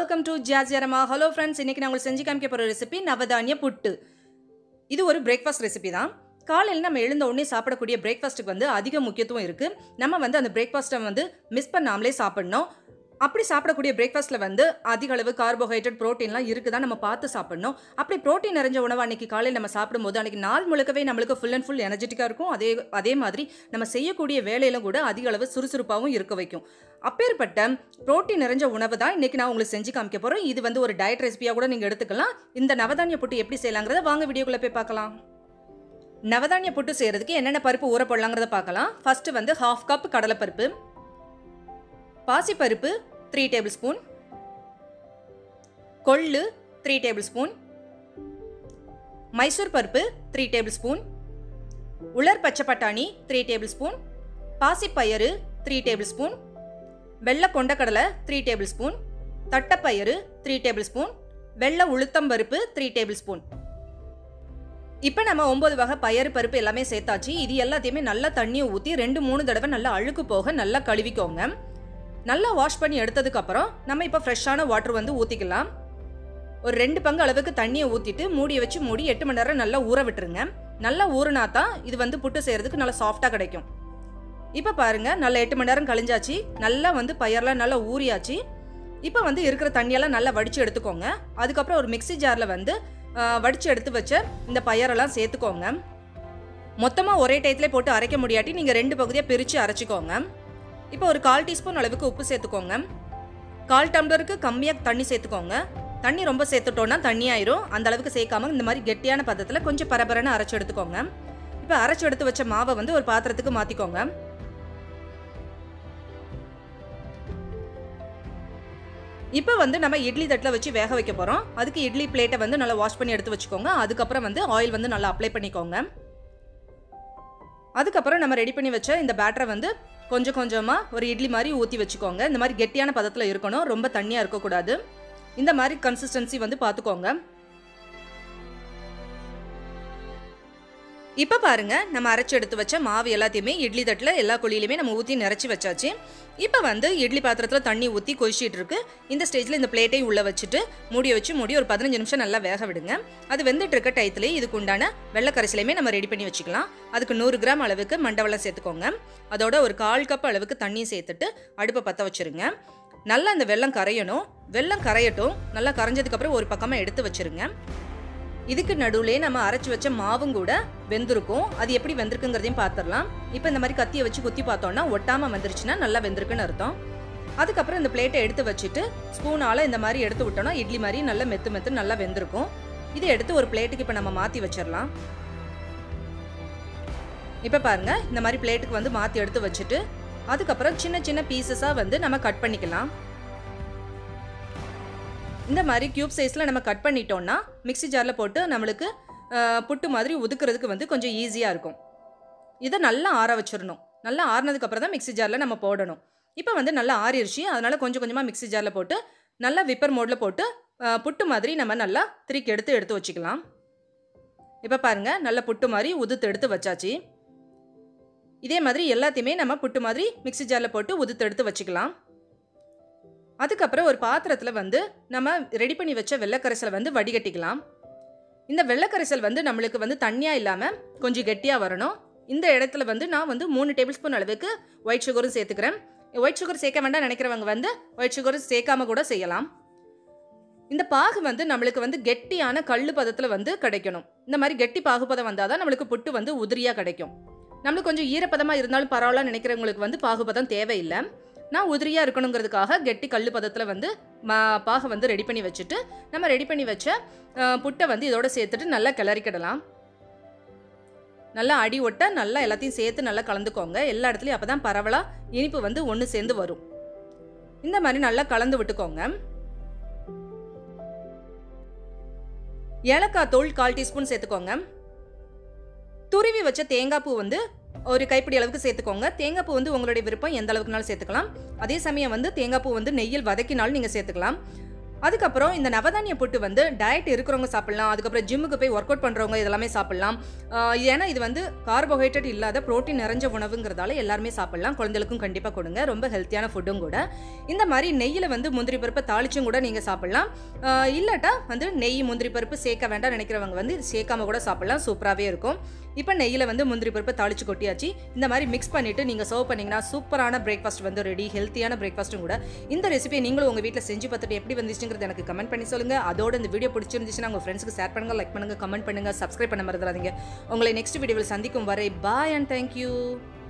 welcome to ஜாஜியரமா hello friends இன்னைக்கு நான் உங்களுக்கு செஞ்சு காமிக்க போகிற ரெசிபி நவதானிய புட்டு இது ஒரு பிரேக்ஃபாஸ்ட் ரெசிபி தான் காலையில் நம்ம எழுந்த உடனே சாப்பிடக்கூடிய பிரேக்ஃபாஸ்ட்டுக்கு வந்து அதிக முக்கியத்துவம் இருக்குது நம்ம வந்து அந்த பிரேக்ஃபாஸ்ட்டை வந்து மிஸ் பண்ணாமலே சாப்பிடணும் அப்படி சாப்பிடக்கூடிய பிரேக்ஃபாஸ்ட்டில் வந்து அதிக அளவு கார்போஹைட்ரேட் ப்ரோட்டீன்லாம் இருக்குதா நம்ம பார்த்து சாப்பிடணும் அப்படி ப்ரோட்டீன் நிறைஞ்ச உணவு அன்னைக்கு காலையில் நம்ம சாப்பிடும்போது அன்னைக்கு நாள் முழுக்கவே நம்மளுக்கு ஃபுல் அண்ட் ஃபுல் எனர்ஜெட்டிக்காக இருக்கும் அதே அதே மாதிரி நம்ம செய்யக்கூடிய வேலையிலும் கூட அதிக அளவு சுறுசுறுப்பாகவும் இருக்க வைக்கும் அப்பேற்பட்ட புரோட்டீன் நிறைஞ்ச உணவு தான் இன்னைக்கு நான் உங்களுக்கு செஞ்சு காமிக்க போகிறோம் இது வந்து ஒரு டயட் ரெசிபியாக கூட நீங்கள் எடுத்துக்கலாம் இந்த நவதானிய புட்டு எப்படி செய்யலாங்கிறத வாங்க வீடியோக்குள்ளே போய் பார்க்கலாம் நவதானிய புட்டு செய்கிறதுக்கு என்னென்ன பருப்பு ஊற போடலாங்கிறத பார்க்கலாம் ஃபஸ்ட்டு வந்து ஹாஃப் கப் கடலைப்பருப்பு பாசிப்பருப்பு த்ரீ டேபிள் ஸ்பூன் கொள்ளு த்ரீ டேபிள் ஸ்பூன் மைசூர் பருப்பு த்ரீ டேபிள் ஸ்பூன் உலர் பச்சை பட்டாணி த்ரீ டேபிள் ஸ்பூன் பாசிப்பயறு த்ரீ டேபிள் ஸ்பூன் வெள்ளை கொண்டக்கடலை த்ரீ டேபிள் ஸ்பூன் தட்டைப்பயிறு த்ரீ டேபிள் ஸ்பூன் வெள்ளை உளுத்தம்பருப்பு த்ரீ டேபிள் ஸ்பூன் இப்போ நம்ம ஒம்பது வகை பயறு பருப்பு எல்லாமே சேர்த்தாச்சு இது எல்லாத்தையுமே நல்லா தண்ணியை ஊற்றி ரெண்டு மூணு தடவை நல்லா அழுக்கு போக நல்லா கழுவிக்கோங்க நல்லா வாஷ் பண்ணி எடுத்ததுக்கப்புறம் நம்ம இப்போ ஃப்ரெஷ்ஷான வாட்டர் வந்து ஊற்றிக்கலாம் ஒரு ரெண்டு பங்கு அளவுக்கு தண்ணியை ஊற்றிட்டு மூடியை வச்சு மூடி எட்டு மணி நேரம் நல்லா ஊற விட்டுருங்க நல்லா ஊறினா தான் இது வந்து புட்டு செய்கிறதுக்கு நல்லா சாஃப்டாக கிடைக்கும் இப்போ பாருங்க நல்லா எட்டு மணி நேரம் கழிஞ்சாச்சு நல்லா வந்து பயிரெலாம் நல்லா ஊறியாச்சு இப்போ வந்து இருக்கிற தண்ணியெல்லாம் நல்லா வடித்து எடுத்துக்கோங்க அதுக்கப்புறம் ஒரு மிக்ஸி ஜாரில் வந்து வடித்து எடுத்து வச்ச இந்த பயிரெல்லாம் சேர்த்துக்கோங்க மொத்தமாக ஒரே டயத்துல போட்டு அரைக்க முடியாட்டி நீங்கள் ரெண்டு பகுதியாக பிரித்து அரைச்சிக்கோங்க இப்போ ஒரு கால் டீஸ்பூன் அளவுக்கு உப்பு சேர்த்துக்கோங்க கால் டம்ளருக்கு கம்மியாக தண்ணி சேர்த்துக்கோங்க தண்ணி ரொம்ப சேர்த்துட்டோன்னா தண்ணி ஆயிரும் அந்த அளவுக்கு சேர்க்காம இந்த மாதிரி கெட்டியான பதத்தில் கொஞ்சம் பரபரன்னு அரைச்சி எடுத்துக்கோங்க இப்போ அரைச்சி எடுத்து வச்ச மாவை வந்து ஒரு பாத்திரத்துக்கு மாற்றிக்கோங்க இப்போ வந்து நம்ம இட்லி தட்டில் வச்சு வேக வைக்க போகிறோம் அதுக்கு இட்லி பிளேட்டை வந்து நல்லா வாஷ் பண்ணி எடுத்து வச்சுக்கோங்க அதுக்கப்புறம் வந்து ஆயில் வந்து நல்லா அப்ளை பண்ணிக்கோங்க அதுக்கப்புறம் நம்ம ரெடி பண்ணி வச்ச இந்த பேட்டரை வந்து கொஞ்சம் கொஞ்சமாக ஒரு இட்லி மாதிரி ஊற்றி வச்சுக்கோங்க இந்த மாதிரி கெட்டியான பதத்தில் இருக்கணும் ரொம்ப தண்ணியாக இருக்கக்கூடாது இந்த மாதிரி கன்சிஸ்டன்சி வந்து பார்த்துக்கோங்க இப்போ பாருங்க நம்ம அரைச்சி எடுத்து வச்ச மாவு எல்லாத்தையுமே இட்லி தட்டில் எல்லா குழியிலுமே நம்ம ஊற்றி நிறச்சி வச்சாச்சு இப்போ வந்து இட்லி பாத்திரத்தில் தண்ணி ஊற்றி கொதிச்சிட்டு இருக்கு இந்த ஸ்டேஜில் இந்த பிளேட்டையும் உள்ளே வச்சுட்டு மூடி வச்சு மூடி ஒரு பதினஞ்சு நிமிஷம் நல்லா வேக விடுங்க அது வெந்துட்டு இருக்க டயத்துலேயே இதுக்கு உண்டான வெள்ளக்கரைசலையுமே நம்ம ரெடி பண்ணி வச்சுக்கலாம் அதுக்கு நூறு கிராம் அளவுக்கு மண்டவெல்லாம் சேர்த்துக்கோங்க அதோட ஒரு கால் கப் அளவுக்கு தண்ணி சேர்த்துட்டு அடுப்பை பற்ற வச்சுருங்க நல்லா அந்த வெள்ளம் கரையணும் வெள்ளம் கரையட்டும் நல்லா கரைஞ்சதுக்கப்புறம் ஒரு பக்கமாக எடுத்து வச்சுருங்க இதுக்கு நடுவுலே நம்ம அரைச்சி வச்ச மாவும் கூட வெந்திருக்கும் அது எப்படி வெந்திருக்குங்கிறதையும் பார்த்துடலாம் இப்போ இந்த மாதிரி கத்தியை வச்சு குத்தி பார்த்தோம்னா ஒட்டாமல் வந்துருச்சுன்னா நல்லா வெந்திருக்குன்னு அர்த்தம் அதுக்கப்புறம் இந்த பிளேட்டை எடுத்து வச்சுட்டு ஸ்பூனால் இந்த மாதிரி எடுத்து விட்டோம்னா இட்லி மாதிரி நல்லா மெத்து மெத்து நல்லா வெந்திருக்கும் இதை எடுத்து ஒரு பிளேட்டுக்கு இப்போ நம்ம மாற்றி வச்சிடலாம் இப்போ பாருங்க இந்த மாதிரி பிளேட்டுக்கு வந்து மாற்றி எடுத்து வச்சுட்டு அதுக்கப்புறம் சின்ன சின்ன பீசஸாக வந்து நம்ம கட் பண்ணிக்கலாம் இந்த மாதிரி க்யூப் சைஸில் நம்ம கட் பண்ணிட்டோம்னா மிக்ஸி ஜாரில் போட்டு நம்மளுக்கு புட்டு மாதிரி ஒதுக்குறதுக்கு வந்து கொஞ்சம் ஈஸியாக இருக்கும் இதை நல்லா ஆற வச்சிடணும் நல்லா ஆறினதுக்கப்புறம் தான் மிக்ஸி ஜாரில் நம்ம போடணும் இப்போ வந்து நல்லா ஆறிடுச்சு அதனால் கொஞ்சம் கொஞ்சமாக மிக்ஸி ஜாரில் போட்டு நல்லா விப்பர் மோடில் போட்டு புட்டு மாதிரி நம்ம நல்லா திரிக்கி எடுத்து எடுத்து வச்சுக்கலாம் இப்போ பாருங்கள் நல்ல புட்டு மாதிரி உதுத்து எடுத்து வச்சாச்சு இதே மாதிரி எல்லாத்தையுமே நம்ம புட்டு மாதிரி மிக்ஸி ஜாரில் போட்டு உதுத்து எடுத்து வச்சுக்கலாம் அதுக்கப்புறம் ஒரு பாத்திரத்தில் வந்து நம்ம ரெடி பண்ணி வச்ச வெள்ளைக்கரைசலை வந்து வடிகட்டிக்கலாம் இந்த வெள்ளைக்கரைசல் வந்து நம்மளுக்கு வந்து தண்ணியாக இல்லாமல் கொஞ்சம் கெட்டியாக வரணும் இந்த இடத்துல வந்து நான் வந்து மூணு டேபிள் ஸ்பூன் அளவுக்கு ஒயிட் சுகரும் சேர்த்துக்கிறேன் ஒயிட் சுகர் சேர்க்க வேண்டாம் நினைக்கிறவங்க வந்து ஒயிட் சுகர் சேர்க்காம கூட செய்யலாம் இந்த பாகு வந்து நம்மளுக்கு வந்து கெட்டியான கல் பதத்தில் வந்து கிடைக்கணும் இந்த மாதிரி கெட்டி பாகுபதம் வந்தால் தான் நம்மளுக்கு புட்டு வந்து உதிரியாக கிடைக்கும் நம்மளுக்கு கொஞ்சம் ஈரப்பதமாக இருந்தாலும் பரவாயில்ல நினைக்கிறவங்களுக்கு வந்து பாகுபதம் தேவையில்லை நான் உதிரியாக இருக்கணுங்கிறதுக்காக கெட்டி கல் பதத்தில் வந்து மா பாகை வந்து ரெடி பண்ணி வச்சுட்டு நம்ம ரெடி பண்ணி வச்ச புட்டை வந்து இதோட சேர்த்துட்டு நல்லா கிளறிக்கிடலாம் நல்லா அடி ஒட்ட நல்லா எல்லாத்தையும் சேர்த்து நல்லா கலந்துக்கோங்க எல்லா இடத்துலையும் அப்போ தான் பரவலாக இனிப்பு வந்து ஒன்று சேர்ந்து வரும் இந்த மாதிரி நல்லா கலந்து விட்டுக்கோங்க ஏலக்காய் தூள் கால் டீஸ்பூன் சேர்த்துக்கோங்க துருவி வச்ச தேங்காய் பூ வந்து ஒரு கைப்பிடி அளவுக்கு சேர்த்துக்கோங்க தேங்காய் பூ வந்து உங்களுடைய விருப்பம் எந்த அளவுக்குனாலும் சேர்த்துக்கலாம் அதே சமயம் வந்து தேங்காய் பூ வந்து நெய்யில் வதக்கினாலும் நீங்கள் சேர்த்துக்கலாம் அதுக்கப்புறம் இந்த நவதானிய புட்டு வந்து டயட் இருக்கிறவங்க சாப்பிடலாம் அதுக்கப்புறம் ஜிம்முக்கு போய் ஒர்க் அவுட் பண்ணுறவங்க இதெல்லாமே சாப்பிடலாம் ஆஹ் ஏன்னா இது வந்து கார்போஹைட்ரேட் இல்லாத புரோட்டீன் நிறைஞ்ச உணவுங்கிறதால எல்லாருமே சாப்பிடலாம் குழந்தைகளுக்கும் கண்டிப்பாக கொடுங்க ரொம்ப ஹெல்த்தியான ஃபுட்டும் கூட இந்த மாதிரி நெய்யில் வந்து முந்திரி பருப்பை தாளிச்சும் கூட நீங்கள் சாப்பிடலாம் ஆஹ் இல்லாட்டா வந்து நெய் முந்திரி பருப்பு சேர்க்க வேண்டாம் நினைக்கிறவங்க வந்து இது சேர்க்காம கூட சாப்பிடலாம் சூப்பராகவே இருக்கும் இப்போ நெய்யில் வந்து முந்திரி பருப்பு தாளிச்சு கொட்டியாச்சு இந்த மாதிரி மிக்ஸ் பண்ணிவிட்டு நீங்கள் சர்வ் பண்ணிங்கன்னா சூப்பரான பிரேக்ஃபாஸ்ட் வந்து ரெடி ஹெல்த்தியான பிரேக்ஃபாஸ்ட்டும் கூட இந்த ரெசிபியை நீங்களும் உங்கள் வீட்டில் செஞ்சு பார்த்துட்டு எப்படி வந்துச்சுங்கிறது எனக்கு கமெண்ட் பண்ணி சொல்லுங்கள் அதோட இந்த வீடியோ பிடிச்சிருந்துச்சுன்னா உங்கள் ஃப்ரெண்ட்ஸ்க்கு ஷேர் பண்ணுங்கள் லைக் பண்ணுங்கள் கமெண்ட் பண்ணுங்கள் சப்ஸ்கிரைப் பண்ண மறந்துடாதீங்க உங்களை நெக்ஸ்ட் வீடியோவில் சந்திக்கும் வரை பாய் அண்ட் தேங்க்யூ